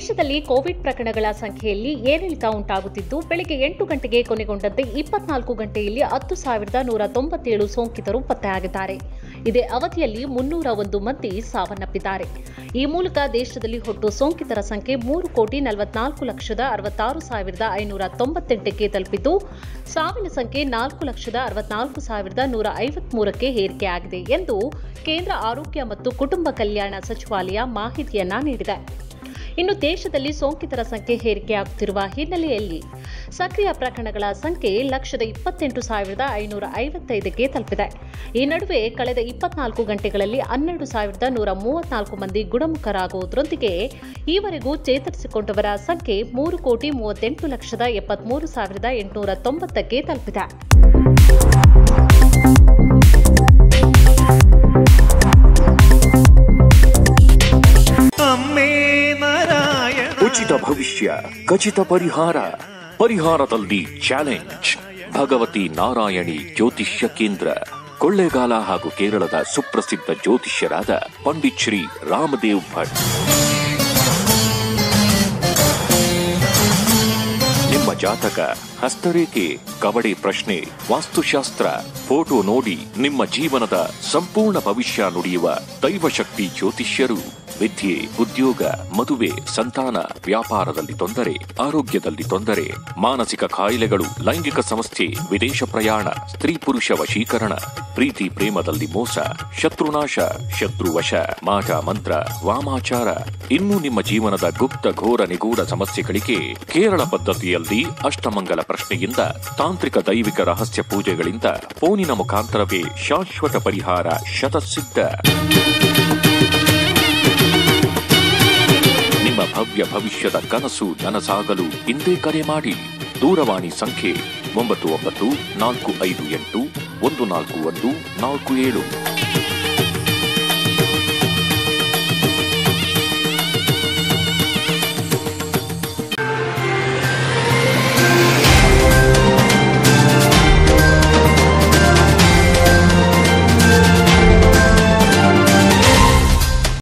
ದೇಶದಲ್ಲಿ ಕೋವಿಡ್ ಪ್ರಕರಣಗಳ ಸಂಖ್ಯೆಯಲ್ಲಿ ಏರಿಳಿತ ಉಂಟಾಗುತ್ತಿದ್ದು ಬೆಳಗ್ಗೆ ಎಂಟು ಗಂಟೆಗೆ ಕೊನೆಗೊಂಡಂತೆ ಇಪ್ಪತ್ನಾಲ್ಕು ಗಂಟೆಯಲ್ಲಿ ಹತ್ತು ಸಾವಿರದ ನೂರ ತೊಂಬತ್ತೇಳು ಸೋಂಕಿತರು ಪತ್ತೆಯಾಗಿದ್ದಾರೆ ಇದೇ ಅವಧಿಯಲ್ಲಿ ಮುನ್ನೂರ ಒಂದು ಮಂದಿ ಸಾವನ್ನಪ್ಪಿದ್ದಾರೆ ಈ ಮೂಲಕ ದೇಶದಲ್ಲಿ ಒಟ್ಟು ಸೋಂಕಿತರ ಸಂಖ್ಯೆ ಮೂರು ಕೋಟಿ ನಲವತ್ನಾಲ್ಕು ಲಕ್ಷದ ಅರವತ್ತಾರು ಸಾವಿರದ ಐನೂರ ತೊಂಬತ್ತೆಂಟಕ್ಕೆ ತಲುಪಿದ್ದು ಸಾವಿನ ಸಂಖ್ಯೆ ನಾಲ್ಕು ಲಕ್ಷದ ಅರವತ್ನಾಲ್ಕು ಸಾವಿರದ ನೂರ ಐವತ್ಮೂರಕ್ಕೆ ಏರಿಕೆಯಾಗಿದೆ ಎಂದು ಕೇಂದ್ರ ಆರೋಗ್ಯ ಮತ್ತು ಕುಟುಂಬ ಕಲ್ಯಾಣ ಸಚಿವಾಲಯ ಮಾಹಿತಿಯನ್ನ ನೀಡಿದೆ ಇನ್ನು ದೇಶದಲ್ಲಿ ಸೋಂಕಿತರ ಸಂಖ್ಯೆ ಏರಿಕೆಯಾಗುತ್ತಿರುವ ಹಿನ್ನೆಲೆಯಲ್ಲಿ ಸಕ್ರಿಯ ಪ್ರಕರಣಗಳ ಸಂಖ್ಯೆ ಲಕ್ಷದ ಇಪ್ಪತ್ತೆಂಟು ಸಾವಿರದ ಐನೂರ ಐವತ್ತೈದಕ್ಕೆ ತಲುಪಿದೆ ಈ ನಡುವೆ ಕಳೆದ ಇಪ್ಪತ್ನಾಲ್ಕು ಗಂಟೆಗಳಲ್ಲಿ ಹನ್ನೆರಡು ಸಾವಿರದ ನೂರ ಮೂವತ್ನಾಲ್ಕು ಮಂದಿ ಗುಣಮುಖರಾಗುವುದರೊಂದಿಗೆ ಈವರೆಗೂ ಚೇತರಿಸಿಕೊಂಡವರ ಸಂಖ್ಯೆ ಮೂರು ಕೋಟಿ ಮೂವತ್ತೆಂಟು ಲಕ್ಷದ ಎಪ್ಪತ್ಮೂರು ಸಾವಿರದ ಎಂಟುನೂರ ತೊಂಬತ್ತಕ್ಕೆ ತಲುಪಿದೆ ಅಮ್ಮೇ ನಾರಾಯಣ ಉಚಿತ ಭವಿಷ್ಯ ಖಚಿತ ಪರಿಹಾರ ಪರಿಹಾರದಲ್ಲಿ ಚಾಲೆಂಜ್ ಭಗವತಿ ನಾರಾಯಣಿ ಜ್ಯೋತಿಷ್ಯ ಕೇಂದ್ರ ಕೊಳ್ಳೇಗಾಲ ಹಾಗೂ ಕೇರಳದ ಸುಪ್ರಸಿದ್ಧ ಜ್ಯೋತಿಷ್ಯರಾದ ಪಂಡಿತ್ ಶ್ರೀ ರಾಮದೇವ್ ಭಟ್ ನಿಮ್ಮ ಜಾತಕ ಹಸ್ತರೇಖೆ ಕಬಡ್ಡಿ ಪ್ರಶ್ನೆ ವಾಸ್ತುಶಾಸ್ತ್ರ ಫೋಟೋ ನೋಡಿ ನಿಮ್ಮ ಜೀವನದ ಸಂಪೂರ್ಣ ಭವಿಷ್ಯ ನುಡಿಯುವ ದೈವಶಕ್ತಿ ಜ್ಯೋತಿಷ್ಯರು ವಿದ್ಯೆ ಉದ್ಯೋಗ ಮದುವೆ ಸಂತಾನ ವ್ಯಾಪಾರದಲ್ಲಿ ತೊಂದರೆ ಆರೋಗ್ಯದಲ್ಲಿ ತೊಂದರೆ ಮಾನಸಿಕ ಕಾಯಿಲೆಗಳು ಲೈಂಗಿಕ ಸಮಸ್ಯೆ ವಿದೇಶ ಪ್ರಯಾಣ ಸ್ತ್ರೀ ಪುರುಷ ವಶೀಕರಣ ಪ್ರೀತಿ ಪ್ರೇಮದಲ್ಲಿ ಮೋಸ ಶತ್ರುನಾಶ ಶತ್ರುವಶ ಮಾಟ ಮಂತ್ರ ವಾಮಾಚಾರ ಇನ್ನು ನಿಮ್ಮ ಜೀವನದ ಗುಪ್ತ ಘೋರ ನಿಗೂಢ ಸಮಸ್ಯೆಗಳಿಗೆ ಕೇರಳ ಪದ್ಧತಿಯಲ್ಲಿ ಅಷ್ಟಮಂಗಲ ಪ್ರಶ್ನೆಯಿಂದ ತಾಂತ್ರಿಕ ದೈವಿಕ ರಹಸ್ಯ ಪೂಜೆಗಳಿಂದ ಫೋನಿನ ಮುಖಾಂತರವೇ ಶಾಶ್ವತ ಪರಿಹಾರ ಶತಸಿದ್ಧ ನಿಮ್ಮ ಭವ್ಯ ಭವಿಷ್ಯದ ಕನಸು ನನಸಾಗಲು ಇಂದೇ ಕರೆ ಮಾಡಿ ದೂರವಾಣಿ ಸಂಖ್ಯೆ ಒಂಬತ್ತು ಒಂಬತ್ತು ನಾಲ್ಕು ಐದು ಎಂಟು ಒಂದು ನಾಲ್ಕು ಒಂದು ನಾಲ್ಕು ಏಳು